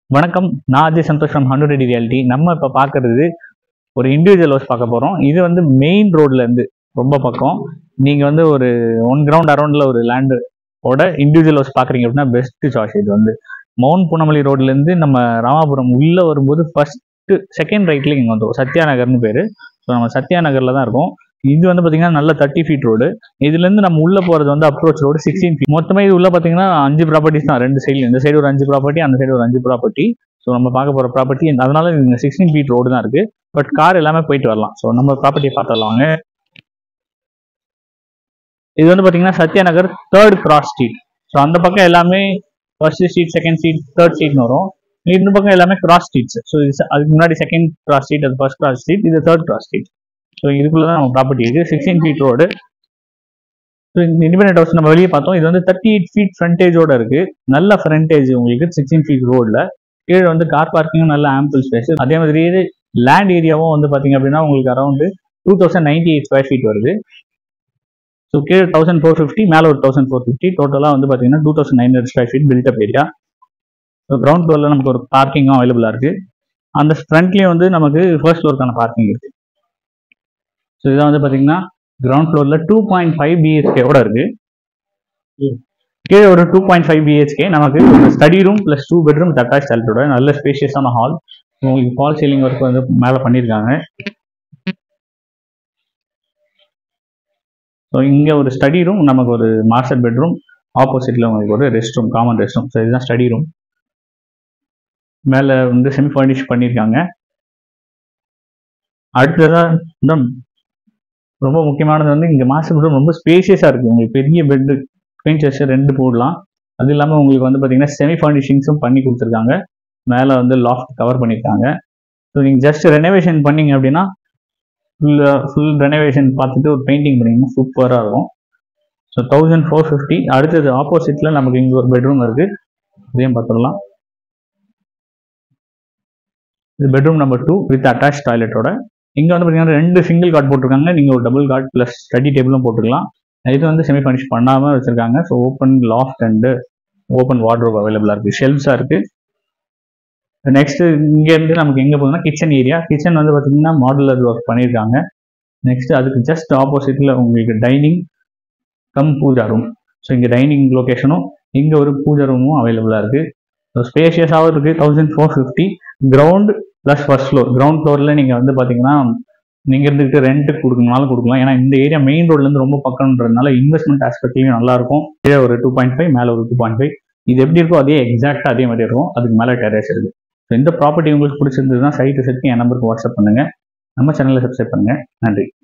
வணக்கம் நான் Ajay Santhosh from hundred ready reality நம்ம இப்போ பார்க்கறது ஒரு இண்டிவிஜுவல் ஹவுஸ் பார்க்க போகிறோம் இது வந்து மெயின் ரோட்ல இருந்து ரொம்ப பக்கம் நீங்கள் வந்து ஒரு ஒன் கிரவுண்ட் அரௌண்டில் ஒரு லேண்டு ஓட இண்டிவிஜுவல் ஹவுஸ் பார்க்குறீங்க அப்படின்னா பெஸ்ட் சாய்ஸ் இது வந்து மவுண்ட் பூனமல்லி ரோட்லேருந்து நம்ம ராமாபுரம் உள்ளே வரும்போது ஃபர்ஸ்ட் செகண்ட் ரைட்ல இங்கே வந்துடும் சத்யா நகர்னு பேர் ஸோ நம்ம சத்யா நகரில் தான் இருக்கோம் இது வந்து பார்த்தீங்கன்னா நல்ல தேர்ட்டி ஃபீட் ரோடு இதுலேருந்து நம்ம உள்ளே போகிறது வந்து அப்ரோச் ரோடு சிக்ஸ்டீன் ஃபீட் மொத்தமாக இது உள்ள பார்த்தீங்கன்னா அஞ்சு ப்ராப்பர்ட்டிஸ் தான் ரெண்டு சைடு இந்த சைடு ஒரு அஞ்சு ப்ராப்பர்ட்டி அந்த சைடு ஒரு அஞ்சு ப்ராப்பர்ட்டி ஸோ நம்ம பார்க்க போகிற ப்ராப்பர்ட்டி அதனால இங்க சிக்ஸ்டீன் ஃபீட் ரோடு தான் இருக்கு பட் கார் எல்லாமே போயிட்டு வரலாம் ஸோ நம்ம ப்ராப்பர்ட்டியை பார்த்துடலாம் வாங்க இது வந்து பார்த்தீங்கன்னா Sathya Nagar third cross street so அந்த பக்கம் எல்லாமே first street second street third ஸ்ட்ரீட்னு வரும் இந்த பக்கம் எல்லாமே கிராஸ் ஸ்ட்ரீட்ஸ் ஸோ அதுக்கு முன்னாடி செகண்ட் கிராஸ் ஸ்ட்ரீட் அது ஃபர்ஸ்ட் கிராஸ் ஸ்ட்ரீட் இது தேர்ட் கிராஸ் ஸ்ட்ரீட் ஸோ இதுக்குள்ள தான் நம்ம ப்ராப்பர்ட்டி இருக்கு சிக்ஸ்டீன் ஃபீட் ரோடு ஸோ இந்த இண்டிபெண்டன்ட் ஹவுஸ் நம்ம வெளியே பார்த்தோம் இது வந்து தேர்ட்டி எயிட் ஃபீட் ஃப்ரண்டேஜோட இருக்கு நல்ல ஃப்ரண்டேஜ் உங்களுக்கு சிக்ஸ்டீன் ஃபீட் ரோட்ல கீழே வந்து கார் பார்க்கிங்கும் நல்ல ஆம்பிள் ஸ்பேஸ் அதே மாதிரி லேண்ட் ஏரியாவும் வந்து பார்த்தீங்க அப்படின்னா உங்களுக்கு around two thousand ninety eight square feet வருது ஸோ கீழே தௌசண்ட் ஃபோர் ஃபிஃப்டி மேலே ஒரு தௌசண்ட் ஃபோர் ஃபிஃப்டி டோட்டலாக வந்து பார்த்தீங்கன்னா two thousand nine hundred square feet built up area so ground ஃப்ளோரில் நமக்கு ஒரு பார்க்கிங்கும் அவைலபிளாக இருக்கு அந்த ஃப்ரண்ட்லேயும் வந்து நமக்கு ஃபர்ஸ்ட் ஃப்ளோருக்கான பார்க்கிங் இருக்கு ஸோ இதான் வந்து பார்த்தீங்கன்னா கிரவுண்ட் ஃப்ளோரில் டூ பாயிண்ட் ஃபைவ் பிஹெச்கேவோட இருக்கு கீழே ஒரு டூ பாயிண்ட் ஃபைவ் பிஹெச்கே நமக்கு study room plus two bedroom attach டாய்லெட்டோட நல்ல ஸ்பேஷியஸான ஹால் உங்களுக்கு ஃபால் சீலிங் ஒர்க் வந்து மேலே பண்ணியிருக்காங்க ஸோ இங்கே ஒரு ஸ்டடி ரூம் நமக்கு ஒரு மாஸ்டர் பெட்ரூம் ஆப்போசிட்டில் உங்களுக்கு ஒரு rest room common rest room so இதுதான் ஸ்டடி ரூம் மேலே வந்து செமி ஃபர்னிஷ் பண்ணியிருக்காங்க அடுத்ததாக இன்னும் ரொம்ப முக்கியமானது வந்து இங்கே மாஸ்டர் பெட்ரூம் ரொம்ப ஸ்பேஷியஸாக இருக்குது உங்களுக்கு பெரிய பெட்டு ட்வின் செஸ்ட் ரெண்டு போடலாம் அது இல்லாமல் உங்களுக்கு வந்து பார்த்தீங்கன்னா செமி ஃபர்னிஷிங்ஸும் பண்ணி கொடுத்துருக்காங்க மேலே வந்து லாஃப்ட் கவர் பண்ணியிருக்காங்க ஸோ நீங்கள் ஜஸ்ட் ரெனோவேஷன் பண்ணீங்க அப்படின்னா ஃபுல் ஃபுல் ரெனோவேஷன் பார்த்துட்டு ஒரு பெயிண்டிங் பண்ணிங்கன்னா சூப்பராக இருக்கும் ஸோ தௌசண்ட் ஃபோர் ஃபிஃப்டி அடுத்தது ஆப்போசிட்டில் நமக்கு இங்கே ஒரு பெட்ரூம் இருக்குது இதையும் பார்த்துடலாம் இது bedroom number two with attach டாய்லெட்டோட இங்கே வந்து பார்த்தீங்கன்னா ரெண்டு சிங்கிள் கார்ட் போட்டிருக்காங்க நீங்கள் ஒரு டபுள் கார்ட் ப்ளஸ் ஸ்டடி டேபிளும் போட்டுக்கலாம் இது வந்து செமி ஃபர்னிஷ் பண்ணாமல் வச்சுருக்காங்க so open loft and open wardrobe அவைலபிளாக இருக்குது ஷெல்ஃப்ஸாக இருக்குது நெக்ஸ்ட் இங்கேருந்து நமக்கு எங்கே போகுதுன்னா கிச்சன் ஏரியா கிச்சன் வந்து பார்த்தீங்கன்னா மாடுலர் ஒர்க் பண்ணியிருக்காங்க நெக்ஸ்ட் அதுக்கு ஜஸ்ட் ஆப்போசிட்டில் உங்களுக்கு dining cum pooja room so இங்கே டைனிங் லொக்கேஷனும் இங்கே ஒரு பூஜா ரூமும் அவைலபிளாக இருக்குது ஸோ ஸ்பேஷியஸாகவும் இருக்குது thousand four fifty ground plus first floor ground ஃப்ளோரில் நீங்கள் வந்து பார்த்தீங்கன்னா நீங்கள் இருந்துக்கிட்டு ரெண்ட்டுக்கு கொடுக்கணும்னாலும் கொடுக்கலாம் ஏன்னா இந்த ஏரியா மெயின் ரோட்லேருந்து ரொம்ப பக்கம்ன்றதுனால இன்வெஸ்ட்மெண்ட் ஆஸ்பெக்ட்லையும் நல்லா இருக்கும் கீழே ஒரு டூ பாயிண்ட் ஃபைவ் மேலே ஒரு டூ பாயிண்ட் ஃபைவ் இது எப்படி இருக்கோ அதே எக்ஸாக்டாக அதே மாதிரி இருக்கும் அதுக்கு மேலே டெரேஸ் இருக்குது ஸோ இந்த ப்ராப்பர்ட்டி உங்களுக்கு பிடிச்சிருந்ததுன்னா சைட்டு செட்க்கு என் நம்பருக்கு வாட்ஸ்அப் பண்ணுங்கள் நம்ம சேனலில் சப்ஸ்கிரைப் பண்ணுங்கள் நன்றி